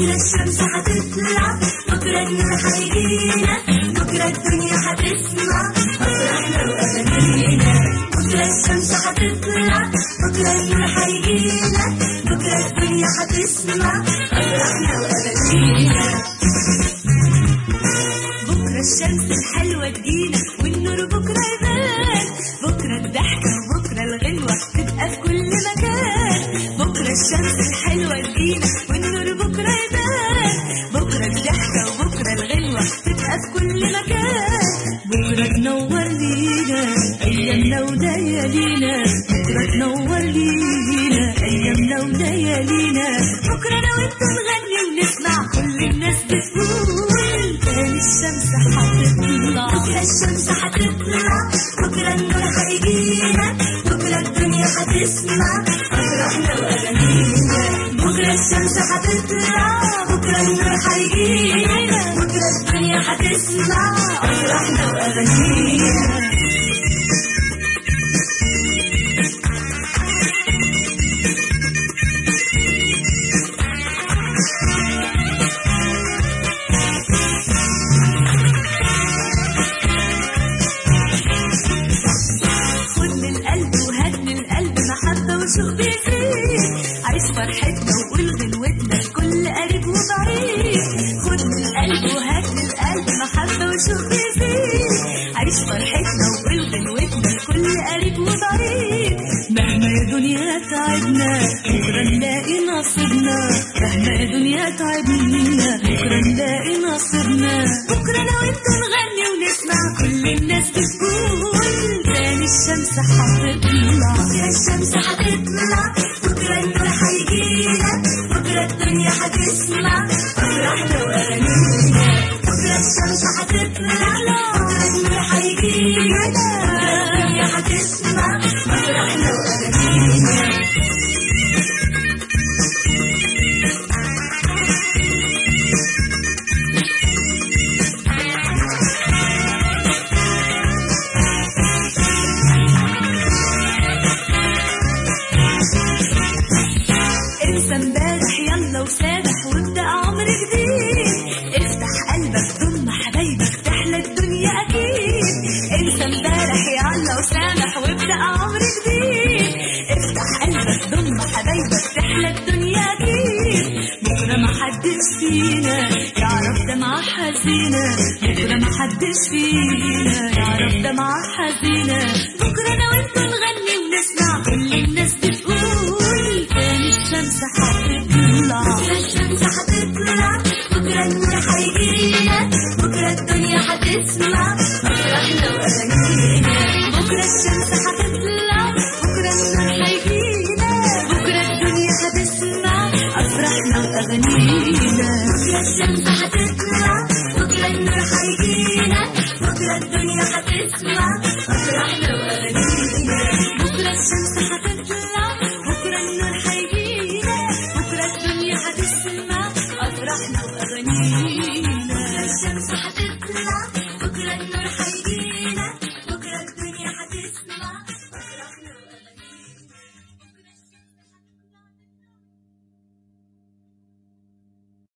بكرة الشمس هتطلع بكرة النور هيجينا بكرة الدنيا هتسمع أفراحنا وأغانينا بكرة الشمس هتطلع بكرة النور هيجينا بكرة الدنيا هتسمع أفراحنا وأغانينا بكرة الشمس الحلوة تجينا والنور بكرة يبان بكرة الضحكة وبكرة الغنوة تبقى في كل مكان بكرة الشمس الحلوة تجينا والنور بكرة يبان بكرة الضحكة وبكرة الغنوة تبقى في كل مكان بكرة تنور لينا أيامنا وليالينا بكرة تنور لينا أيامنا وليالينا بكرة أنا وأنت نغني ونسمع كل الناس بتقول تاني الشمس هتطلع بكرة الشمس هتطلع بكرة النور هيجينا بكرة الدنيا هتسمع أفراحنا وأغانينا بكرة الشمس هتطلع بكرة النور هيجينا بكرة الدنيا هتسمع أفراحنا وأغانينا خد من القلب وهات من القلب محبة وشوق بيزيد عيش فرحتنا وقول غنوتنا لكل قريب وبعيد خد من القلب وهات من القلب محبة وشوق بيزيد عيش فرحتنا وقول غنوتنا لكل قريب وبعيد مهما يا دنيا تعبنا بكرة نلاقي نصيبنا مهما يا دنيا تعبنا بكرة نلاقي نصيبنا بكرة أنا وأنت نغني ونسمع كل الناس بتقول تاني الشمس هتطلع بكرة الشمس هتطلع بكرة النور هيجينا بكرة الدنيا هتسمع أفراحنا وأغانينا بكرة الشمس هتطلع بكرة النور هيجينا بكرة الدنيا هتسمع أفراحنا وأغانينا انسى امبارح يلا وسامح وابدا عمر جديد افتح قلبك ضم حبايبك تحلى الدنيا اكيد انسى امبارح يلا وسامح وابدا عمر جديد افتح قلبك ضم حبايبك تحلى الدنيا اكيد بكره ما حدش فينا يعرف دمعة حزينة بكره ما حدش فينا يعرف دمعة حزينة بكره انا وانت نغني ونسمع كل الناس بتقول تاني الشمس هتطلع بكره الشمس هتطلع بكره النور هيجينا بكره الدنيا هتسمع افراحنا واغانينا بكره الشمس هتطلع بكره النور هيجينا بكره الدنيا هتسمع افراحنا واغانينا بكره الشمس هتطلع بكره النور هيجينا بكره الدنيا هتسمع افراحنا واغانينا بكره الشمس هتطلع بكره النور هيجينا بكره الدنيا هتسمع افراحنا واغانينا